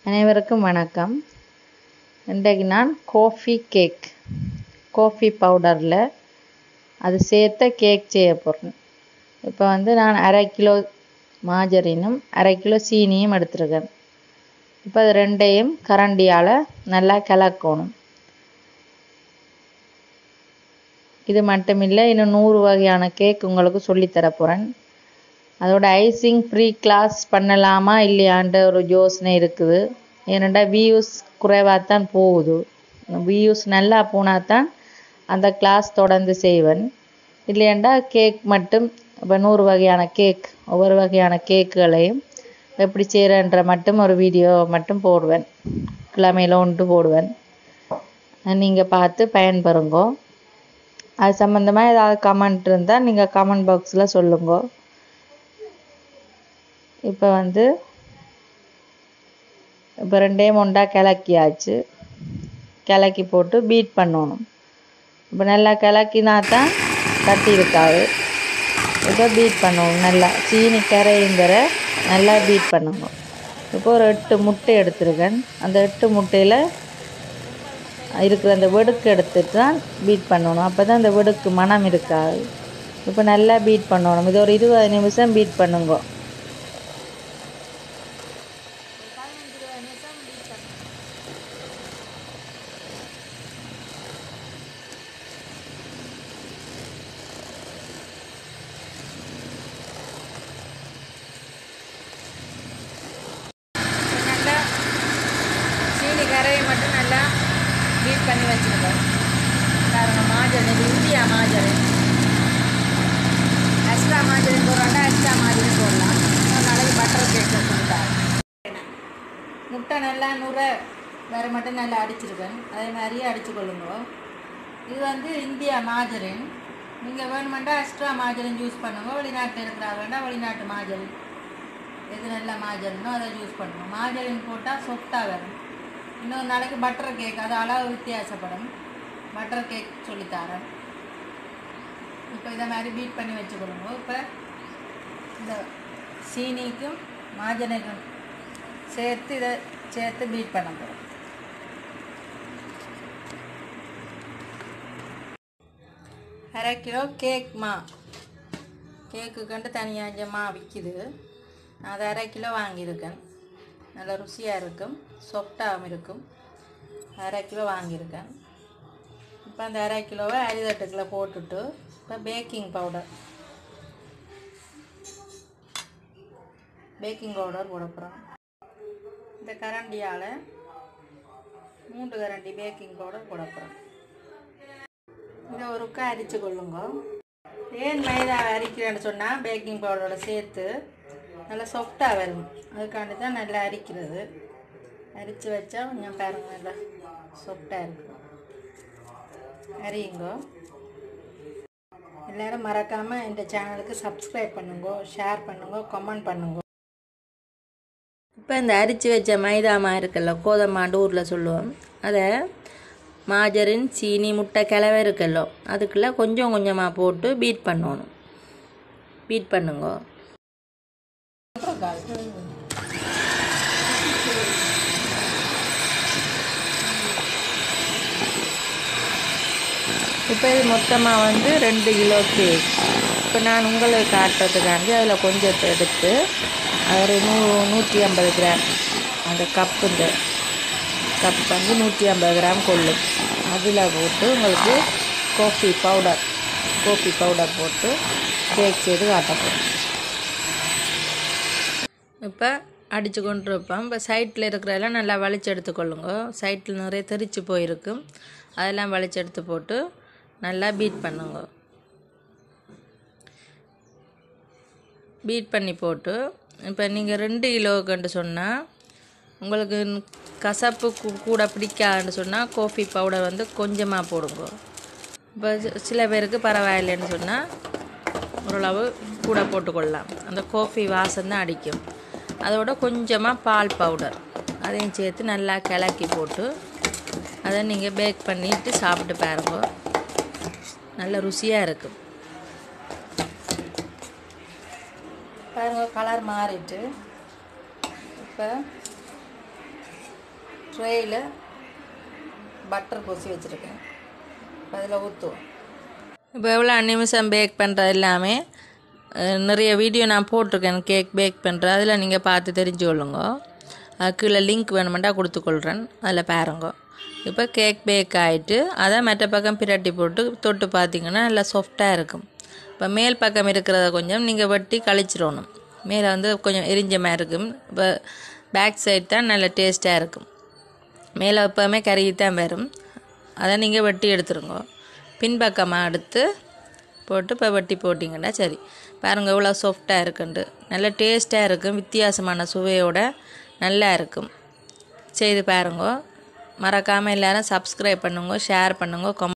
அனைவருக்கும் வணக்கம் இன்றைக்கு நான் கோஃபி கேக் கோஃபி பவுடரில் அது சேர்த்த கேக் செய்ய போகிறேன் இப்போ வந்து நான் அரை கிலோ மாஜரினும் அரை கிலோ சீனியும் எடுத்துருக்கேன் இப்போ அது ரெண்டையும் கரண்டியால் நல்லா கலக்கணும் இது மட்டுமில்லை இன்னும் நூறு வகையான கேக் உங்களுக்கு சொல்லித்தர போகிறேன் அதோட ஐசிங் ப்ரீ கிளாஸ் பண்ணலாமா இல்லையான்ற ஒரு யோசனை இருக்குது ஏனெண்டா வியூஸ் குறைவாக தான் போகுது வியூஸ் நல்லா போனால் தான் அந்த கிளாஸ் தொடர்ந்து செய்வேன் இல்லையாண்டா கேக் மட்டும் இப்போ நூறு வகையான கேக் ஒவ்வொரு வகையான கேக்குகளையும் எப்படி செய்கிறன்ற மட்டும் ஒரு வீடியோ மட்டும் போடுவேன் கிழமையில் ஒன்று போடுவேன் நீங்கள் பார்த்து பயன்பெறுங்கோ அது சம்மந்தமாக ஏதாவது கமெண்ட் இருந்தால் நீங்கள் கமெண்ட் பாக்ஸில் சொல்லுங்க இப்போ வந்து இப்போ ரெண்டையும் ஒன்றா கிளக்கியாச்சு கிளக்கி போட்டு பீட் பண்ணணும் இப்போ நல்லா கிளக்கினா தான் கட்டி இருக்காது இப்போ பீட் பண்ணணும் நல்லா சீனி கரையுங்கிற நல்லா பீட் பண்ணணும் இப்போ ஒரு எட்டு முட்டை எடுத்துருக்கேன் அந்த எட்டு முட்டையில் இருக்கிற அந்த வெடுக்கு எடுத்துட்டு தான் பீட் பண்ணணும் அப்போ தான் அந்த வெடுக்கு மனம் இருக்காது இப்போ நல்லா பீட் பண்ணணும் இது ஒரு இருபது நிமிஷம் பீட் பண்ணுங்க நல்லா சீனி கரையை மட்டும் நல்லா பீட் பண்ணி வச்சுருக்கோம் பாருங்க மாஜல் இது இந்தியா மாஜல் எக்ஸ்ட்ரா மாஜல் போடுறாண்டா எக்ஸ்ட்ரா மாஜல் போடலாம் ஒரு நாளைக்கு பட்டர் கேக் கொடுத்தாரு முட்டை நல்லா நுரை வேறு மட்டும் நல்லா அடிச்சிருக்கேன் அதே மாதிரியே அடித்து கொள்ளுங்க இது வந்து இந்தியா மாஜரின் நீங்கள் வேணுமெண்டா எக்ஸ்ட்ரா மாஜரின் யூஸ் பண்ணுங்க வெளிநாட்டில் இருக்கிறா வேண்டாம் வெளிநாட்டு மாஜரின் எது நல்ல மாஜரினோ அதை யூஸ் பண்ணணும் மாஜரின் போட்டால் சொத்தாக வரும் இன்னொரு நாளைக்கு பட்டர் கேக் அது அளவு வித்தியாசப்படும் பட்டர் கேக் சொல்லித்தரேன் இப்போ இதை மாதிரி பீட் பண்ணி வச்சுக்கொள்ளுங்க இப்போ இந்த சீனிக்கும் மாஜனுக்கும் சேர்த்து இதை சேர்த்து பீட் பண்ண போகிறோம் அரை கிலோ கேக் மா கேக்கு கண்டு தனியாக மா விற்கிது நான் அதை அரை கிலோ வாங்கியிருக்கேன் நல்ல ருசியாக இருக்கும் சாஃப்டாகவும் இருக்கும் அரை கிலோ வாங்கியிருக்கேன் இப்போ அந்த அரை கிலோவை அரிதட்டுக்குள்ளே போட்டுட்டு இப்போ பேக்கிங் பவுடர் பேக்கிங் பவுடர் போட போகிறோம் இந்த கரண்டியால் மூன்று கரண்டி பேக்கிங் பவுடர் போட போகிறோம் இதை ஒருக்கா அரிச்சு கொள்ளுங்க ஏன் மைதா அரிக்கிறேன்னு சொன்னால் பேக்கிங் பவுடரோட சேர்த்து நல்லா சாஃப்டாக வரும் அதுக்காண்டி தான் நல்லா அரிக்கிறது அரித்து வச்சா கொஞ்சம் பாருங்க நல்லா சாஃப்டாக இருக்கும் அரியுங்க எல்லோரும் மறக்காமல் இந்த சேனலுக்கு சப்ஸ்கிரைப் பண்ணுங்க ஷேர் பண்ணுங்க கமெண்ட் பண்ணுங்க இப்போ இந்த அரித்து வச்ச மைதாமா இருக்குல்ல கோதமாண்டு ஊரில் சொல்லுவோம் அதை மாஜரின் சீனி முட்டை கிளவை இருக்குல்லோ அதுக்குள்ளே கொஞ்சம் கொஞ்சமாக போட்டு பீட் பண்ணணும் பீட் பண்ணுங்க இப்போ இது மொத்தமாக வந்து ரெண்டு கிலோ கேக் இப்போ நான் உங்களுக்கு காட்டுறதுக்காண்டி அதில் கொஞ்சத்தை எடுத்து அது ஒரு நூ நூற்றி ஐம்பது கிராம் அந்த கப்பு இந்த கப் வந்து நூற்றி ஐம்பது கிராம் கொள்ளும் அதில் போட்டு உங்களுக்கு காஃபி பவுடர் காஃபி பவுடர் போட்டு கேக் செய்து காட்டப்போம் இப்போ அடித்து கொண்டு இருப்போம் இப்போ சைட்டில் இருக்கிறதெல்லாம் நல்லா வலிச்சு எடுத்துக்கொள்ளுங்க சைட்டில் நிறைய தெரிச்சு போயிருக்கும் அதெல்லாம் வலிச்சு எடுத்து போட்டு நல்லா பீட் பண்ணுங்க பீட் பண்ணி போட்டு இப்போ நீங்கள் ரெண்டு கிலோவுக்குன்ட்டு சொன்னால் உங்களுக்கு கசப்பு கூ- கூட பிடிக்காதுன்னு சொன்னால் காஃபி பவுடர் வந்து கொஞ்சமாக போடுங்க இப்போ சி- சில பேருக்கு பரவாயில்லைன்னு சொன்னால் ஓரளவு கூட போட்டுக்கொள்ளலாம் அந்த காஃபி வாசம் தான் அடிக்கும் அதோட கொஞ்சமாக பால் பவுடர் அதையும் சேர்த்து நல்லா கிளக்கி போட்டு அதை நீங்கள் பேக் பண்ணிட்டு சாப்பிட்டு பாருங்க நல்ல ருசியாக இருக்கும் பாருங்க கலர் மாறிட்டு இப்போ ட்ரேயில் பட்டர் பூசி வச்சுருக்கேன் இப்போ அதில் ஊற்றுவோம் இப்போ எவ்வளோ நிமிஷம் பேக் பண்ணுறது எல்லாமே அஹ், நிறைய வீடியோ நான் போட்டிருக்கேன் கேக் பேக் பண்ணுறது அதில் நீங்கள் பார்த்து தெரிஞ்சு கொள்ளுங்க அது கீழே லிங்க் வேணுமெண்டா கொடுத்துக்கொள்கிறேன் அதில் பாருங்க இப்போ கேக் பேக் ஆகிட்டு அதை மற்ற பக்கம் பிரட்டி போட்டு தொட்டு பார்த்தீங்கன்னா நல்லா சாஃப்டாக இருக்கும் இப்போ மேல் பக்கம் இருக்கிறத கொஞ்சம் நீங்கள் வெட்டி கழிச்சிடணும் மேலே வந்து கொஞ்சம் எரிஞ்ச மாதிரி இருக்கும் இப்போ பேக் சைடு தான் நல்ல டேஸ்ட்டாக இருக்கும் மேலே எப்போவுமே கருகி தான் வரும் அதை நீங்கள் வெட்டி எடுத்துருங்க பின்பக்கமாக எடுத்து போட்டு இப்போ வெட்டி போட்டிங்கன்னா சரி பாருங்கள் இவ்வளோ சாஃப்டாக இருக்குண்டு நல்ல டேஸ்ட்டாக இருக்கும் வித்தியாசமான சுவையோட நல்லா இருக்கும் செய்து பாருங்க மறக்காமல் எல்லாரும் சப்ஸ்கிரைப் பண்ணுங்க ஷேர் பண்ணுங்க கொமெண்ட்